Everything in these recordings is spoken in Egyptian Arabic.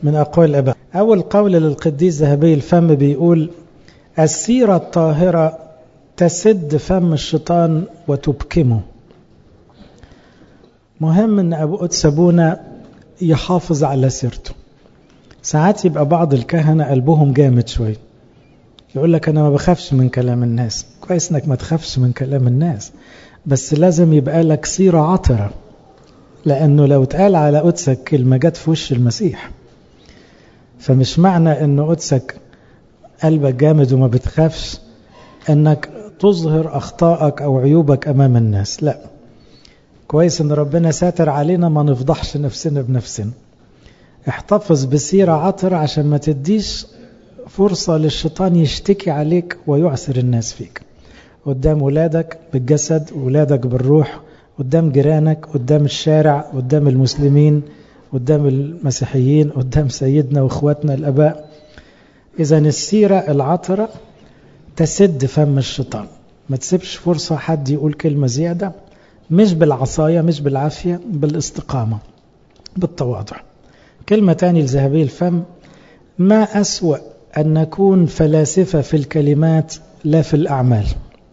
من أقوال الأباء أول قول للقديس ذهبي الفم بيقول السيرة الطاهرة تسد فم الشيطان وتبكمه مهم ان ابو قدس ابونا يحافظ على سيرته ساعات يبقى بعض الكهنة قلبهم جامد شوية يقول لك انا ما بخافش من كلام الناس كويس انك ما تخافش من كلام الناس بس لازم يبقى لك سيرة عطرة لانه لو اتقال على قدسك كلمة جت في وش المسيح فمش معنى ان قدسك قلبك جامد وما بتخافش انك تظهر اخطائك او عيوبك امام الناس لا كويس ان ربنا ساتر علينا ما نفضحش نفسنا بنفسنا احتفظ بسيرة عطر عشان ما تديش فرصة للشيطان يشتكي عليك ويعسر الناس فيك قدام ولادك بالجسد ولادك بالروح قدام جيرانك قدام الشارع قدام المسلمين قدام المسيحيين قدام سيدنا واخواتنا الاباء اذا السيرة العطرة تسد فم الشيطان ما تسيبش فرصة حد يقول كلمة زيادة مش بالعصاية مش بالعافية بالاستقامة بالتواضع كلمة تاني لذهبي الفم ما أسوأ أن نكون فلاسفة في الكلمات لا في الأعمال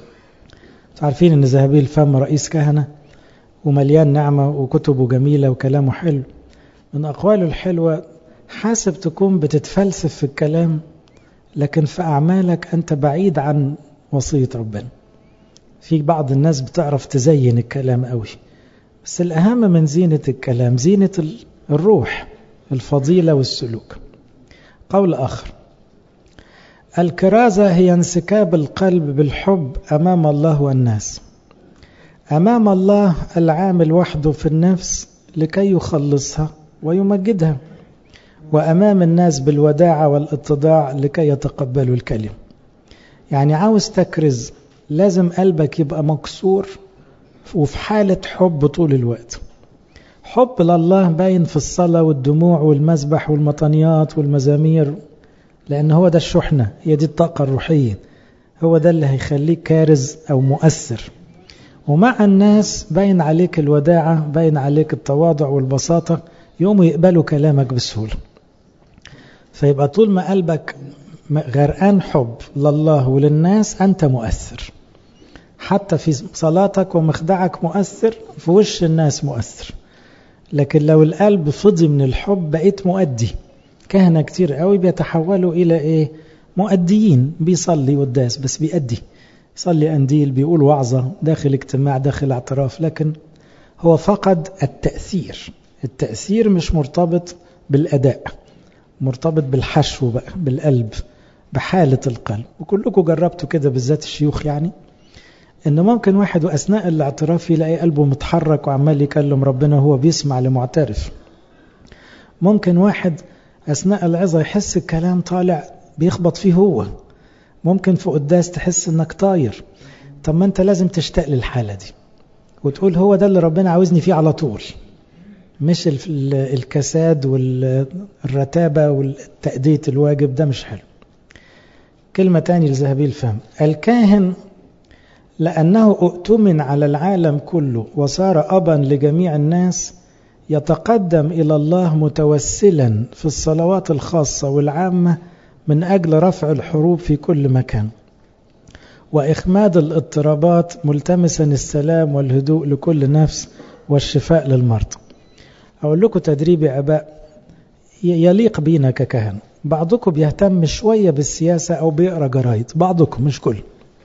تعرفين أن ذهبي الفم رئيس كهنة ومليان نعمة وكتبه جميلة وكلامه حلو من أقواله الحلوة حاسب تكون بتتفلسف في الكلام لكن في أعمالك أنت بعيد عن وصية ربنا في بعض الناس بتعرف تزين الكلام قوي بس الأهم من زينة الكلام زينة الروح الفضيلة والسلوك قول آخر الكرازة هي انسكاب القلب بالحب أمام الله والناس أمام الله العامل وحده في النفس لكي يخلصها ويمجدها وأمام الناس بالوداعة والاتضاع لكي يتقبلوا الكلمة يعني عاوز تكرز لازم قلبك يبقى مكسور وفي حالة حب طول الوقت حب لله باين في الصلاة والدموع والمسبح والمطنيات والمزامير لأن هو ده الشحنة هي دي الطاقة الروحية هو ده اللي هيخليك كارز أو مؤثر ومع الناس باين عليك الوداعة باين عليك التواضع والبساطة يقوموا يقبلوا كلامك بسهولة فيبقى طول ما قلبك غرقان حب لله وللناس أنت مؤثر حتى في صلاتك ومخدعك مؤثر في وش الناس مؤثر لكن لو القلب فضي من الحب بقيت مؤدي كهنة كتير قوي بيتحولوا إلى إيه مؤديين بيصلي قداس بس بيأدي يصلي أنديل بيقول وعظة داخل اجتماع داخل اعتراف لكن هو فقد التأثير التأثير مش مرتبط بالأداء مرتبط بالحشو بقى بالقلب بحالة القلب وكلكم جربتوا كده بالذات الشيوخ يعني ان ممكن واحد واثناء الاعتراف يلاقي قلبه متحرك وعمال يكلم ربنا وهو بيسمع لمعترف ممكن واحد اثناء العظة يحس الكلام طالع بيخبط فيه هو ممكن في قداس تحس انك طاير طب ما انت لازم تشتاق للحالة دي وتقول هو ده اللي ربنا عاوزني فيه على طول مش الكساد والرتابة والتأدية الواجب ده مش حلو كلمة تاني لذهبي الفهم الكاهن لأنه اؤتمن على العالم كله وصار أبا لجميع الناس يتقدم إلى الله متوسلا في الصلوات الخاصة والعامة من أجل رفع الحروب في كل مكان وإخماد الاضطرابات ملتمسا السلام والهدوء لكل نفس والشفاء للمرضى أقول لكم تدريب يا أباء يليق بينا ككهن بعضكم بيهتم شوية بالسياسة أو بيقرأ جرايد بعضكم مش كل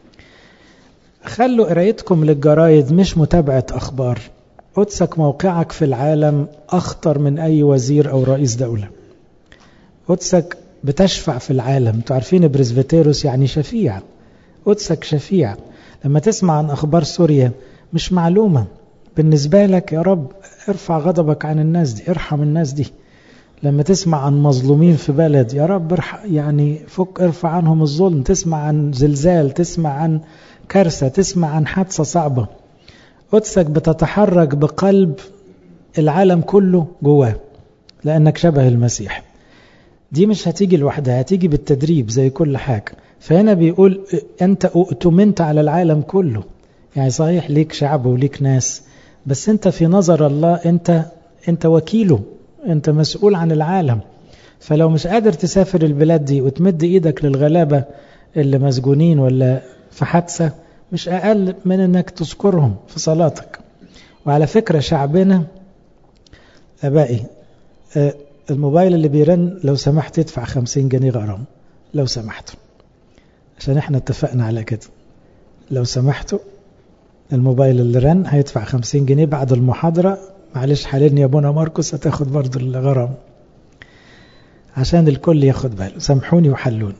خلوا قرايتكم للجرايد مش متابعة أخبار قدسك موقعك في العالم أخطر من أي وزير أو رئيس دولة قدسك بتشفع في العالم تعرفين بريزفتيروس يعني شفيع قدسك شفيع لما تسمع عن أخبار سوريا مش معلومة بالنسبة لك يا رب ارفع غضبك عن الناس دي ارحم الناس دي لما تسمع عن مظلومين في بلد يا رب ارحم يعني فك ارفع عنهم الظلم تسمع عن زلزال تسمع عن كارثة تسمع عن حادثة صعبة قدسك بتتحرك بقلب العالم كله جواه لأنك شبه المسيح دي مش هتيجي لوحدها هتيجي بالتدريب زي كل حاجة فهنا بيقول أنت أؤتمنت على العالم كله يعني صحيح ليك شعب وليك ناس بس أنت في نظر الله أنت أنت وكيله أنت مسؤول عن العالم فلو مش قادر تسافر البلاد دي وتمد ايدك للغلابة اللي مسجونين ولا في حادثة مش اقل من انك تذكرهم في صلاتك وعلى فكرة شعبنا ابائي الموبايل اللي بيرن لو سمحت يدفع خمسين جنيه غرام لو سمحتوا عشان احنا اتفقنا على كده لو سمحتوا الموبايل اللي رن هيدفع خمسين جنيه بعد المحاضرة معلش حاليا يا ابونا ماركوس هتاخد برضو الغرام عشان الكل ياخد باله سامحوني وحلون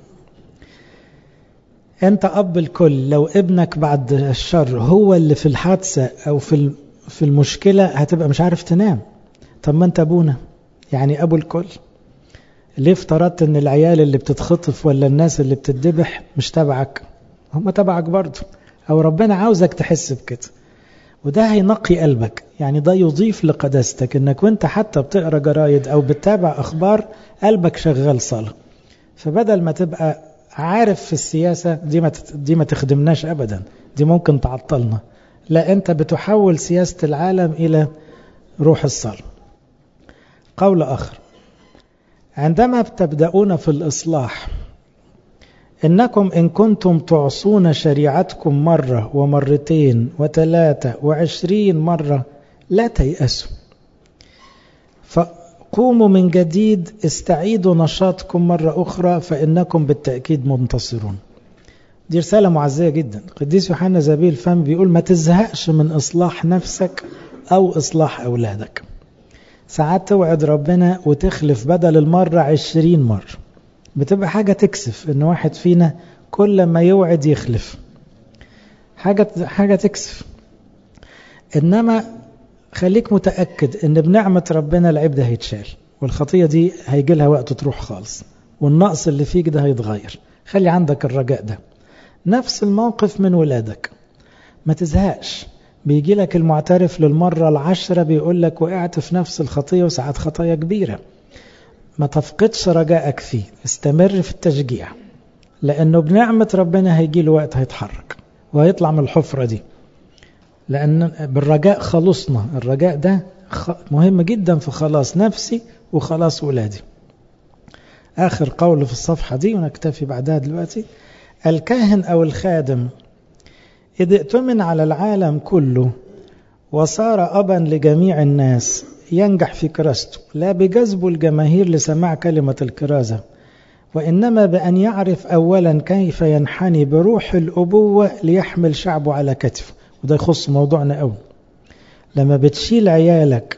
انت اب الكل لو ابنك بعد الشر هو اللي في الحادثة او في في المشكلة هتبقى مش عارف تنام طب ما انت ابونا يعني ابو الكل ليه افترضت ان العيال اللي بتتخطف ولا الناس اللي بتدبح مش تبعك هم تبعك برضه او ربنا عاوزك تحس بكده وده هينقي قلبك يعني ده يضيف لقداستك انك وانت حتى بتقرا جرايد او بتتابع اخبار قلبك شغال صلاه فبدل ما تبقى عارف في السياسه دي ما دي ما تخدمناش ابدا دي ممكن تعطلنا لا انت بتحول سياسه العالم الى روح الصلاه قول اخر عندما تبدأون في الإصلاح إنكم إن كنتم تعصون شريعتكم مرة ومرتين وثلاثة وعشرين مرة لا تيأسوا فقوموا من جديد استعيدوا نشاطكم مرة أخرى فإنكم بالتأكيد منتصرون دي رسالة معزية جدا قديس يوحنا زبيل فم بيقول ما تزهقش من إصلاح نفسك أو إصلاح أولادك ساعات توعد ربنا وتخلف بدل المرة عشرين مرة بتبقى حاجة تكسف ان واحد فينا كل ما يوعد يخلف حاجة, حاجة تكسف انما خليك متأكد ان بنعمة ربنا العيب ده هيتشال والخطية دي هيجي لها وقت تروح خالص والنقص اللي فيك ده هيتغير خلي عندك الرجاء ده نفس الموقف من ولادك ما تزهقش بيجي لك المعترف للمرة العشرة بيقول لك وقعت في نفس الخطية وساعات خطايا كبيرة ما تفقدش رجائك فيه استمر في التشجيع لأنه بنعمة ربنا هيجي له وقت هيتحرك وهيطلع من الحفرة دي لأن بالرجاء خلصنا الرجاء ده مهم جدا في خلاص نفسي وخلاص ولادي آخر قول في الصفحة دي ونكتفي بعدها دلوقتي الكاهن أو الخادم إذ ائتمن على العالم كله وصار أبا لجميع الناس ينجح في كراسته لا بجذب الجماهير لسماع كلمة الكرازة وإنما بأن يعرف أولا كيف ينحني بروح الأبوة ليحمل شعبه على كتفه وده يخص موضوعنا أول لما بتشيل عيالك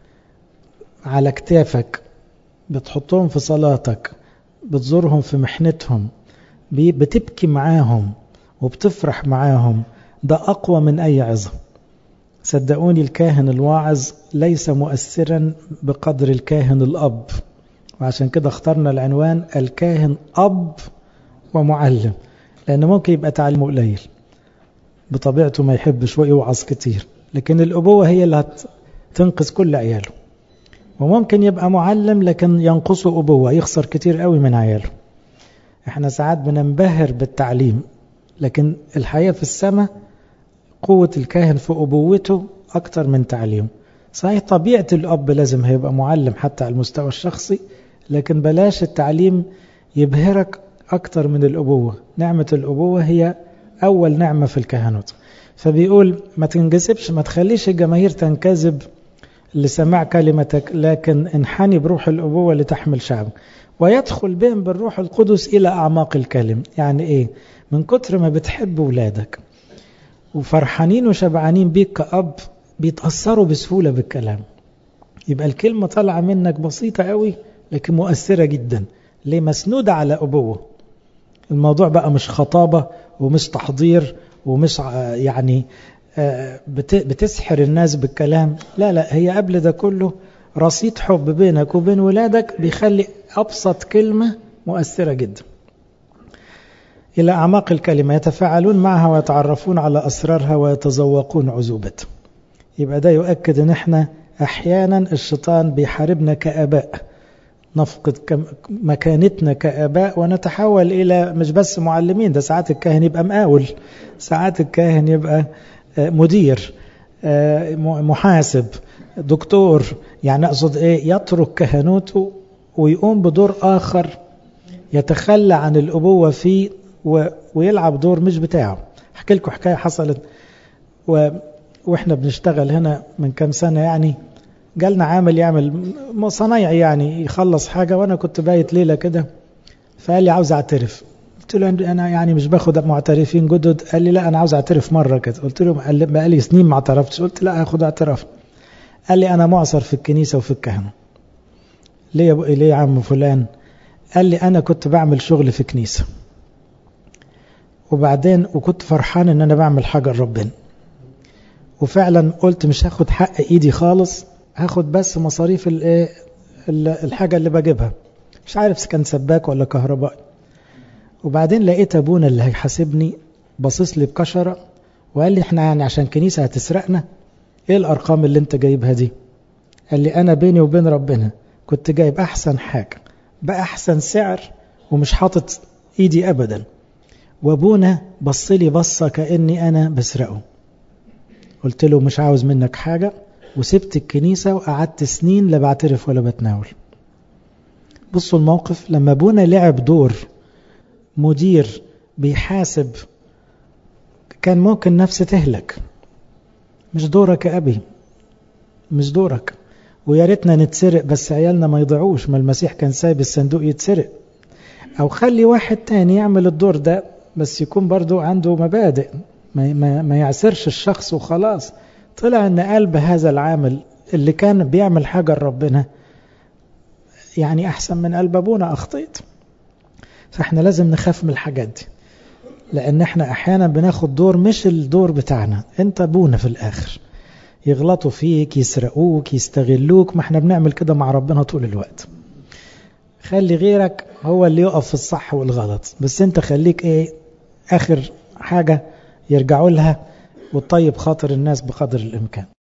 على كتافك بتحطهم في صلاتك بتزورهم في محنتهم بتبكي معاهم وبتفرح معاهم ده أقوى من أي عظة صدقوني الكاهن الواعظ ليس مؤثرا بقدر الكاهن الأب وعشان كده اخترنا العنوان الكاهن أب ومعلم لأنه ممكن يبقى تعليمه قليل بطبيعته ما يحبش ويوعظ كتير لكن الأبوة هي اللي هتنقذ كل عياله وممكن يبقى معلم لكن ينقصه أبوة يخسر كتير قوي من عياله احنا ساعات بننبهر بالتعليم لكن الحقيقة في السماء قوة الكاهن في أبوته أكتر من تعليمه صحيح طبيعة الأب لازم هيبقى معلم حتى على المستوى الشخصي لكن بلاش التعليم يبهرك أكتر من الأبوة نعمة الأبوة هي أول نعمة في الكهنوت فبيقول ما تنجذبش ما تخليش الجماهير تنكذب لسماع كلمتك لكن انحني بروح الأبوة لتحمل شعبك ويدخل بهم بالروح القدس إلى أعماق الكلم يعني إيه من كتر ما بتحب ولادك وفرحانين وشبعانين بيك كأب بيتأثروا بسهولة بالكلام يبقى الكلمة طالعة منك بسيطة قوي لكن مؤثرة جدا ليه مسنودة على أبوة الموضوع بقى مش خطابة ومش تحضير ومش يعني بتسحر الناس بالكلام لا لا هي قبل ده كله رصيد حب بينك وبين ولادك بيخلي أبسط كلمة مؤثرة جدا إلى أعماق الكلمة يتفاعلون معها ويتعرفون على أسرارها ويتذوقون عذوبتها يبقى ده يؤكد ان احنا احيانا الشيطان بيحاربنا كاباء نفقد مكانتنا كاباء ونتحول الى مش بس معلمين ده ساعات الكاهن يبقى مقاول ساعات الكاهن يبقى مدير محاسب دكتور يعني اقصد ايه يترك كهنوته ويقوم بدور آخر يتخلى عن الأبوة فيه و... ويلعب دور مش بتاعه احكي لكم حكاية حصلت و... واحنا بنشتغل هنا من كام سنة يعني جالنا عامل يعمل صنايعي يعني يخلص حاجة وانا كنت بايت ليلة كده فقال لي عاوز اعترف قلت له انا يعني مش باخد معترفين جدد قال لي لا انا عاوز اعترف مرة كده قلت له بقى لي سنين ما اعترفتش قلت لا هاخد اعتراف قال لي انا معصر في الكنيسة وفي الكهنة ليه يا ليه يا عم فلان قال لي انا كنت بعمل شغل في كنيسة وبعدين وكنت فرحان ان انا بعمل حاجة لربنا وفعلا قلت مش هاخد حق ايدي خالص هاخد بس مصاريف الحاجة اللي بجيبها مش عارف كان سباك ولا كهربائي وبعدين لقيت ابونا اللي هيحاسبني باصص لي بكشرة وقال لي احنا يعني عشان كنيسة هتسرقنا ايه الارقام اللي انت جايبها دي قال لي انا بيني وبين ربنا كنت جايب احسن حاجة باحسن سعر ومش حاطط ايدي ابدا وابونا بص لي بصة كأني انا بسرقه قلت له مش عاوز منك حاجة وسبت الكنيسة وقعدت سنين لا بعترف ولا بتناول بصوا الموقف لما ابونا لعب دور مدير بيحاسب كان ممكن نفسي تهلك مش دورك يا أبي مش دورك ويا ريتنا نتسرق بس عيالنا ما يضيعوش ما المسيح كان سايب الصندوق يتسرق أو خلي واحد تاني يعمل الدور ده بس يكون برضو عنده مبادئ ما, ما, ما يعسرش الشخص وخلاص طلع ان قلب هذا العامل اللي كان بيعمل حاجة لربنا يعني أحسن من قلب أبونا أخطيت فإحنا لازم نخاف من الحاجات دي لأن إحنا أحيانا بناخد دور مش الدور بتاعنا أنت أبونا في الآخر يغلطوا فيك يسرقوك يستغلوك ما إحنا بنعمل كده مع ربنا طول الوقت خلي غيرك هو اللي يقف في الصح والغلط بس أنت خليك إيه آخر حاجة يرجعوا لها وتطيب خاطر الناس بقدر الإمكان